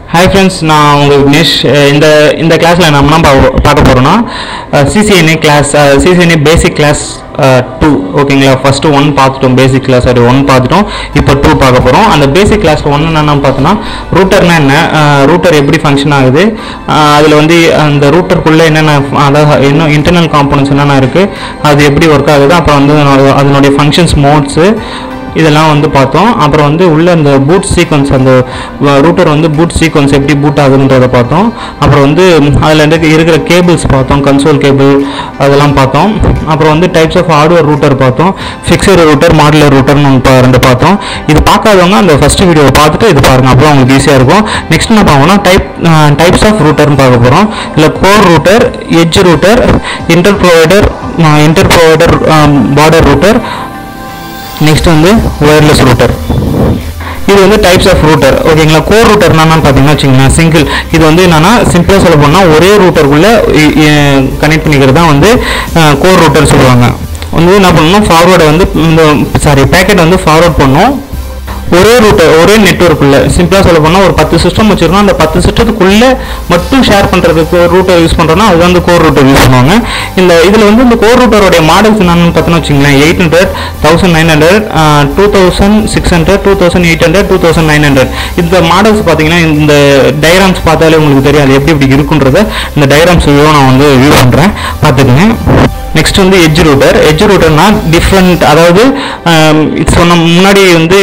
hi friends நான் உங்கள் விக்னேஷ் அஹ் இந்த இந்த கிளாஸில் நம்ம என்ன பார்க்க பார்க்க போகிறோம்னா CCNA class CCNA basic class two ஓகேங்களா ஃபஸ்ட்டு ஒன் பார்த்துட்டோம் பேசிக் கிளாஸ் அது ஒன் பார்த்துட்டோம் இப்போ டூ பார்க்க போகிறோம் அந்த பேசிக் கிளாஸ் ஒன் என்னென்னு பார்த்தோன்னா ரூட்டர்னா என்ன ரூட்டர் எப்படி ஃபங்க்ஷன் ஆகுது அதில் வந்து அந்த ரூட்டருக்குள்ளே என்னென்ன அதாவது இன்னும் இன்டர்னல் காம்பனன்ட்ஸ் என்னென்ன இருக்குது அது எப்படி ஒர்க் ஆகுது அப்புறம் வந்து அதனோட- அதனுடைய ஃபங்க்ஷன்ஸ் மோட்ஸு இதெல்லாம் வந்து பார்த்தோம் அப்புறம் வந்து உள்ள அந்த பூட் சீக்வன்ஸ் அந்த ரூட்டர் வந்து பூட் சீக்வன்ஸ் எப்படி பூட் ஆகுதுன்றதை பார்த்தோம் அப்புறம் வந்து அதில் இருக்க இருக்கிற கேபிள்ஸ் பார்த்தோம் கன்சோல் கேபிள் அதெல்லாம் பார்த்தோம் அப்புறம் வந்து டைப்ஸ் ஆஃப் ஹார்ட்வேர் ரூட்டர் பார்த்தோம் ஃபிக்ஸட் ரூட்டர் மாடுலர் ரூட்டர்னு ஒன்று பா- ரெண்டு பார்த்தோம் இது பார்க்காதவங்க அந்த ஃபர்ஸ்ட் வீடியோவை பார்த்துட்டு இது பாருங்க அப்போ உங்களுக்கு ஈஸியாக இருக்கும் நெக்ஸ்ட் என்ன பார்க்கணும்னா டைப் டைப்ஸ் ஆஃப் ரூட்டர்னு பார்க்க போகிறோம் இல்லை core router edge router inter provider inter provider border router next வந்து ஒயர்லெஸ் ரூட்டர் இது வந்து டைப்ஸ் ஆஃப் ரூட்டர் ஓகேங்களா கோர் ரூட்டர் என்னன்னு பார்த்தீங்கன்னா வச்சுங்களேன் சிங்கிள் இது வந்து என்னன்னா சிம்பிளாக சொல்ல போனால் ஒரே ரூட்டருக்குள்ளே கனெக்ட் பண்ணிக்கிறது தான் வந்து கோர் ரூட்டர் சொல்லுவாங்க வந்து என்ன பண்ணணும் ஃபார்வர்டை வந்து இந்த சாரி பேக்கெட் வந்து ஃபார்வர்ட் பண்ணும் ஒரே ரூட்டர் ஒரே நெட்ஒர்க்குள்ள சிம்பிளாக சொல்ல போனால் ஒரு பத்து சிஸ்டம் வச்சிருக்கோம் அந்த பத்து சிஸ்டத்துக்குள்ளே மட்டும் ஷேர் பண்ணுறதுக்கு ஒரு ரூட்டர் யூஸ் பண்ணுறோம்னா அது வந்து கோர் ரூட்டர் யூஸ் பண்ணுவாங்க இந்த இதில் வந்து இந்த கோர் ரூட்டருடைய மாடல்ஸ் என்னன்னு பார்த்தோன்னு வச்சுங்களேன் eight hundred thousand nine hundred two thousand six hundred two thousand eight hundred two thousand nine hundred இந்த மாடல்ஸ் பார்த்தீங்கன்னா இந்த டயராம்ஸ் பார்த்தாலே உங்களுக்கு தெரியும் அது எப்படி இப்படி இருக்குன்றத இந்த டயராம்ஸ் நான் வந்து வியூ பண்ணுறேன் பார்த்துக்குங்க நெக்ஸ்ட் வந்து எட்ஜ் ரூட்டர் எட்ஜ் ரூட்டர்னா டிஃப்ரெண்ட் அதாவது இது சொன்ன முன்னாடி வந்து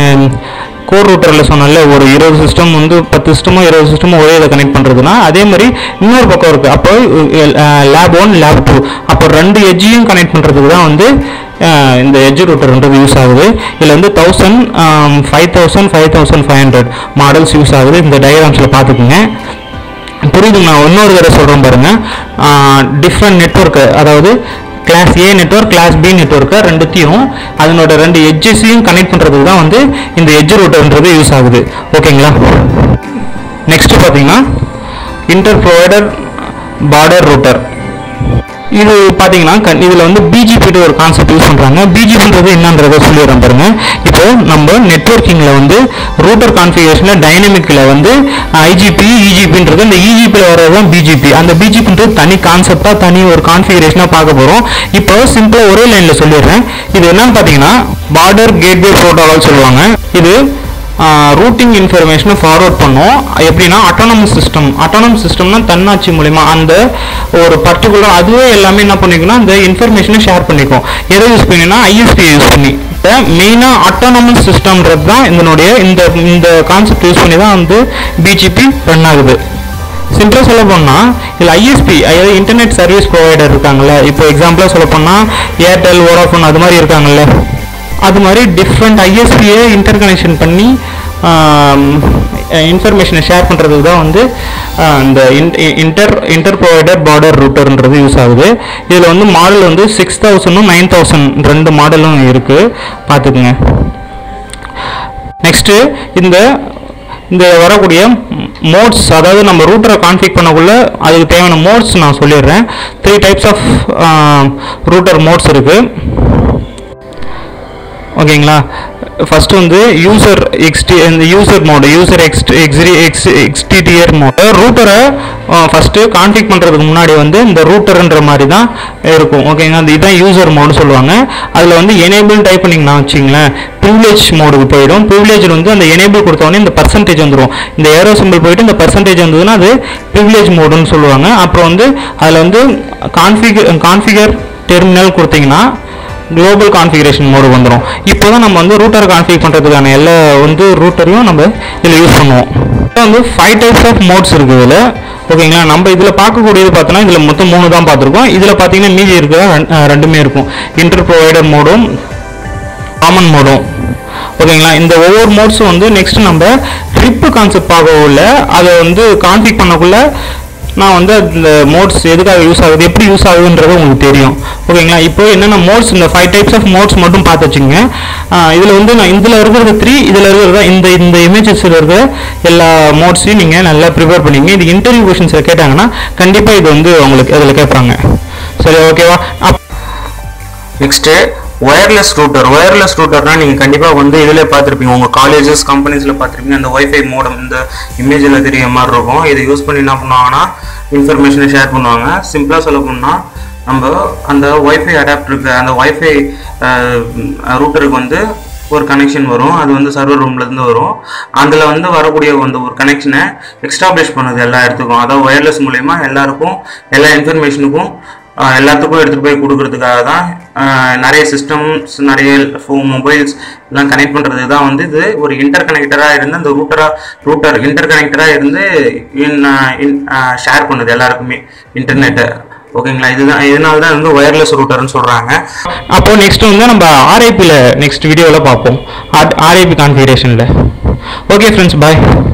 கோர் ரூட்டரில் சொன்னால ஒரு இருபது சிஸ்டம் வந்து பத்து சிஸ்டமோ இருபது சிஸ்டமோ ஒரே இதை கனெக்ட் பண்ணுறதுனா அதே மாதிரி இன்னொரு பக்கம் இருக்குது அப்போ லேப் ஒன் லேப் டூ அப்போ ரெண்டு எட்ஜையும் கனெக்ட் பண்ணுறதுக்கு தான் வந்து அஹ், இந்த எட்ஜ் ரூட்டர்ன்றது யூஸ் ஆகுது இதில் வந்து thousand five thousand five thousand five hundred models use ஆகுது இந்த டயக்ராம்ஸில் பார்த்துக்குங்க புரியுது நான் இன்னொரு தடவை சொல்கிறேன் பாருங்க டிஃப்ரெண்ட் நெட்ஒர்க்கு அதாவது class A network class B நெட்ஒர்க்கை ரெண்டுத்தையும் அதனோட ரெண்டு எட்ஜஸையும் கனெக்ட் பண்ணுறதுக்கு தான் வந்து இந்த எட்ஜ் ரூட்டர்ன்றது யூஸ் ஆகுது ஓகேங்களா நெக்ஸ்ட் பார்த்தீங்கன்னா இன்டர் ப்ரொவைடர் பார்டர் ரூட்டர் இது பார்த்தீங்கன்னா கண் இதில் வந்து பிஜிபிட்டு ஒரு கான்செப்ட் யூஸ் பண்ணுறாங்க பிஜிபின்றது என்னன்றதை சொல்லிடுறேன் பாருங்க இப்போ நம்ம நெட்வொர்க்கிங்கில் வந்து ரூட்டர் கான்ஃபிகரேஷனில் டைனமிக்கில் வந்து ஐஜிபி இஜிபின்றது இந்த இஜிபியில் வர்றது தான் பிஜிபி அந்த பிஜிபின்றது தனி கான்செப்டாக தனி ஒரு கான்ஃபிகரேஷனாக பார்க்க போகிறோம் இப்போ சிம்பிளாக ஒரே லைனில் சொல்லிடுறேன் இது என்னன்னு பார்த்தீங்கன்னா பார்டர் கேட்வே ப்ரோட்டோகால் சொல்லுவாங்க இது ரூட்டிங் இன்ஃபர்மேஷனை ஃபார்வர்ட் பண்ணும் எப்படின்னா அட்டானமஸ் சிஸ்டம் அட்டானமஸ் சிஸ்டம்னா தன்னாட்சி மூலிமா அந்த ஒரு பர்டிகுலர் அதுவே எல்லாமே என்ன பண்ணிக்கும்னா அந்த இன்ஃபர்மேஷனை ஷேர் பண்ணிக்கும் எதை யூஸ் பண்ணினா ஐஎஸ்பி யூஸ் பண்ணி இப்போ மெயினாக அட்டானமஸ் சிஸ்டம்ன்றது தான் இதனுடைய இந்த இந்த கான்செப்ட் யூஸ் பண்ணி தான் வந்து பிஜிபி ரன் ஆகுது சிம்பிளாக சொல்ல போனால் இதில் ஐஎஸ்பி அதாவது இன்டர்நெட் சர்வீஸ் ப்ரொவைடர் இருக்காங்கல்ல இப்போ எக்ஸாம்பிளாக சொல்ல போனால் ஏர்டெல் வோடாஃபோன் அது மாதிரி இருக்காங்கல்ல அது மாதிரி டிஃப்ரெண்ட் ஐஎஸ்பியை இன்டர் கனெக்ஷன் பண்ணி இன்ஃபர்மேஷனை ஷேர் பண்ணுறதுக்கு தான் வந்து ஆஹ், இந்த இன்டர் இன்டர் ப்ரொவைடர் பார்டர் ரூட்டர்ன்றது யூஸ் ஆகுது இதில் வந்து மாடல் வந்து சிக்ஸ் தௌசண்டும் நைன் தௌசண்ட் ரெண்டு மாடலும் இருக்குது பார்த்துக்குங்க நெக்ஸ்ட்டு இந்த இந்த வரக்கூடிய மோட்ஸ் அதாவது நம்ம ரூட்டரை கான்ஃபிக் பண்ணக்குள்ள அதுக்கு தேவையான மோட்ஸ் நான் சொல்லிடுறேன் three types of router modes இருக்குது ஓகேங்களா ஃபர்ஸ்ட் வந்து யூசர் எக்ஸ்டி இந்த யூசர் மோடு யூசர் எக்ஸ்ட் எக்ஸ்ரி எக்ஸ் எக்ஸ்டிடிஆர் மோடு ரூட்டரை ஃபஸ்ட்டு கான்ஃபிக் பண்ணுறதுக்கு முன்னாடி வந்து இந்த ரூட்டர்ன்ற மாதிரி தான் இருக்கும் ஓகேங்களா அந்த இதுதான் யூசர் மோடு சொல்லுவாங்க அதில் வந்து எனேபிள் டைப் பண்ணிங்கன்னா வச்சிங்களேன் ப்ரிவிலேஜ் மோடுக்கு போயிடும் ப்ரிவிலேஜ் வந்து அந்த எனேபிள் கொடுத்தோடனே இந்த பர்சன்டேஜ் வந்துடும் இந்த ஏரோ சிம்பிள் போயிட்டு இந்த பர்சன்டேஜ் வந்ததுன்னா அது ப்ரிவிலேஜ் மோடுன்னு சொல்லுவாங்க அப்புறம் வந்து அதில் வந்து கான்ஃபிகர் கான்ஃபிகர் டெர்மினல் கொடுத்தீங்கன்னா குளோபல் கான்ஃபிகரேஷன் மோடு வந்துடும் இப்போ தான் நம்ம வந்து ரூட்டர் கான்ஃபிக் பண்ணுறதுக்கான எல்லா வந்து ரூட்டரையும் நம்ம இதில் யூஸ் பண்ணுவோம் இப்போ வந்து ஃபைவ் டைப்ஸ் ஆஃப் மோட்ஸ் இருக்குது இதில் ஓகேங்களா நம்ம இதில் பார்க்கக்கூடியது பார்த்தோன்னா இதில் மொத்தம் மூணு தான் பார்த்துருக்கோம் இதில் பார்த்தீங்கன்னா மீதி இருக்கிற ரெண்- அஹ் ரெண்டுமே இருக்கும் இன்டர் ப்ரொவைடர் மோடும் காமன் மோடும் ஓகேங்களா இந்த ஒவ்வொரு மோட்ஸும் வந்து நெக்ஸ்ட் நம்ம ட்ரிப்பு கான்செப்ட் பார்க்கக்குள்ள அதை வந்து கான்ஃபிக் பண்ணக்குள்ள நான் வந்து இந்த மோட்ஸ் எதுக்காக யூஸ் ஆகுது எப்படி யூஸ் ஆகுதுன்றது உங்களுக்கு தெரியும் ஓகேங்களா இப்போ என்னென்ன மோட்ஸ் இந்த ஃபைவ் டைப்ஸ் ஆஃப் மோட்ஸ் மட்டும் பார்த்து வச்சுங்க இதில் வந்து நான் இதில் இருக்கிறது த்ரீ இதில் இருக்கிறது இந்த இந்த இமேஜஸில் இருக்கிற எல்லா மோட்ஸையும் நீங்கள் நல்லா ப்ரிப்பேர் பண்ணிங்க இது இன்டர்வியூ கொஷின்ஸில் கேட்டாங்கன்னா கண்டிப்பாக இது வந்து உங்களுக்கு அதில் கேட்பாங்க சரி ஓகேவா up next wireless router wireless ரூட்டர்னா நீங்கள் கண்டிப்பாக வந்து இதில் பார்த்துருப்பீங்க உங்கள் காலேஜஸ் கம்பெனிஸில் பார்த்துருப்பீங்க அந்த ஒய்ஃபை மோடம் இந்த இமேஜில் தெரிய மாதிரி இருக்கும் இதை யூஸ் பண்ணி என்ன பண்ணுவாங்கன்னா இன்ஃபர்மேஷனை ஷேர் பண்ணுவாங்க சிம்பிளாக சொல்ல போனால் நம்ம அந்த ஒய்ஃபை அடாப்டருக்கு அந்த ஒய்ஃபை ரூட்டருக்கு வந்து ஒரு கனெக்ஷன் வரும் அது வந்து சர்வர் ரூம்லேருந்து வரும் அதில் வந்து வரக்கூடிய அந்த ஒரு கனெக்ஷனை எக்ஸ்டாப்ளிஷ் பண்ணுது எல்லா இடத்துக்கும் அதாவது ஒயர்லெஸ் மூலயமா எல்லாருக்கும் எல்லா இன்ஃபர்மேஷனுக்கும் ஆஹ் எல்லாத்துக்கும் எடுத்துகிட்டு போய் கொடுக்கறதுக்காக தான் ஆஹ் நிறைய சிஸ்டம்ஸ் நிறைய ஃபோன் மொபைல்ஸ் எல்லாம் கனெக்ட் பண்ணுறதுக்கு தான் வந்து இது ஒரு இன்டர் கனெக்டராக இருந்து அந்த ரூட்டராக ரூட்டர் இன்டர் கனெக்டராக இருந்து இன் ஷேர் பண்ணுது எல்லாருக்குமே இன்டர்நெட்டை ஓகேங்களா இதுதான் இதனால தான் வந்து ஒயர்லெஸ் ரூட்டர்னு சொல்கிறாங்க அப்போ நெக்ஸ்ட் வந்து நம்ம ஆர்ஐபியில் நெக்ஸ்ட் வீடியோவில் பார்ப்போம் ஆர்ஐபி கான்ஃபிகரேஷனில் ஓகே ஃப்ரெண்ட்ஸ் பாய்